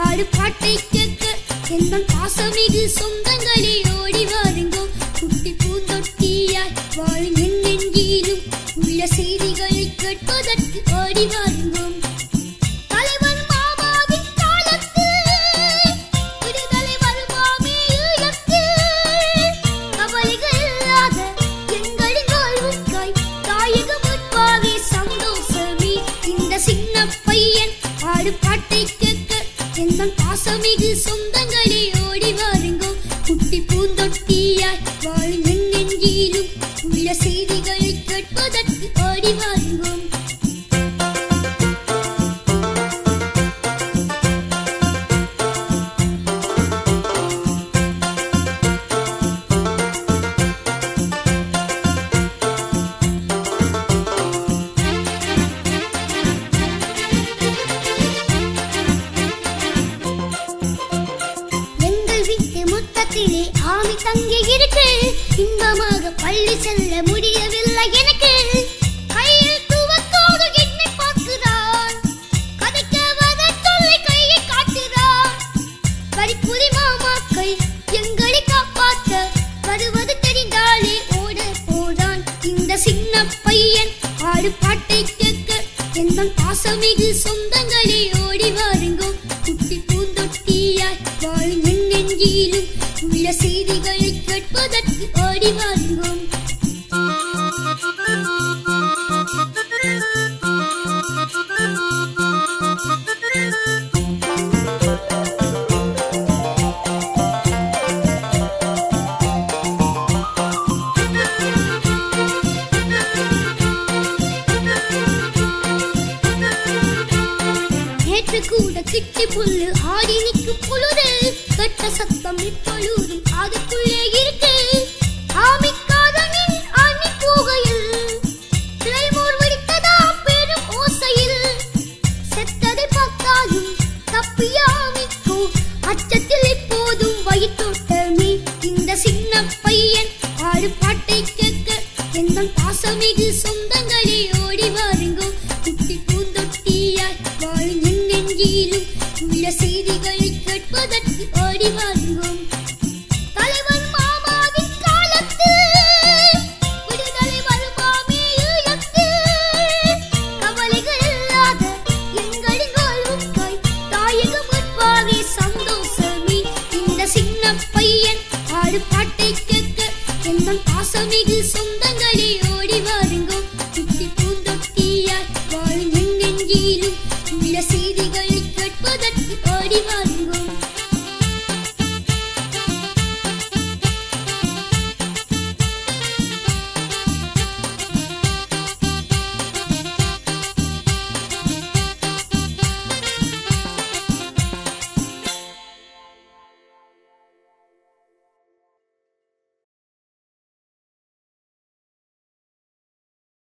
பாடு பாட்டை கேட்க எந்த பாசமிகு சொந்தங்களே ஓடி வாருங்கோ குட்டி பூந்தொட்டியாய் வாழும் என் நெஞ்சிலும் உள்ள செய்திகளை கேட்பதற்கு ஓடி வாருங்கோ தலைவன் மாமாவின் காலத்தில் விடுதலை வருமாமே ஈழத்தில் கவலைகள் இல்லாத எங்களின் வாழ்வுக்காய் தாயகம் முன்பாகவே சந்தோஷமே இந்த சின்ன பையன் பாடு பாட்டை கேட்க எந்த பாசமிகு சொந்தங்களே ஓடி வாருங்கோ குட்டி பூந்தொட்டியாய் வாழும் என் நெஞ்சிலும் உள்ள செய்திகளை கேட்பதற்கு ஓடி வாருங்கோ எங்கள் வீட்டு முத்தத்திலே ஆமி தங்கி இருக்கு இன்பமாக பள்ளி செல்ல முடியவில்லை எனக்கு கையில் துவக்கோடு என்னை பார்க்கிறான் கதைக்க வத சொல்லி கையை காட்டுறான் வரிப்புரி மாமாக்கள் எங்களை காப்பாற்ற வருவது தெரிந்தாலே ஓட போதான் இந்த சின்ன பையன் ஆடு பாட்டை கேட்க எந்த பாசமிகு சொந்தங்களே ஓடி வாருங்கோ குட்டி பூந்தொட்டியாய் வாழும் என் நெஞ்சிலும் உள்ள செய்திகளை கேட்பதற்கு ஓடி வாருங்கோ நேற்று கூட கிட்டி புல்லு ஆடி நிற்கும் பொழுது கட்ட சத்தம் இப்பொழுதும் அதுக்குள்ளே இருக்கு ஆமிக்காதனின் ஆணி போகையில் கிளைமோர் வெடித்ததா பெரும் ஓசையில் செத்ததை பார்த்தாலும் தப்பிய ஆமிக்கோ அச்சத்தில் இப்போதும் வயிற்றோட்டமே இந்த சின்ன பையன் ஆடு பாட்டை கேட்க எந்த பாசமிகு சொந்தங்களே ஓடி வாருங்கோ குட்டி பூந்தொட்டியாய் வாழும் என் நெஞ்சிலும் உள்ள செய்திகளை கேட்பதற்கு ஓடி வாருங்கோ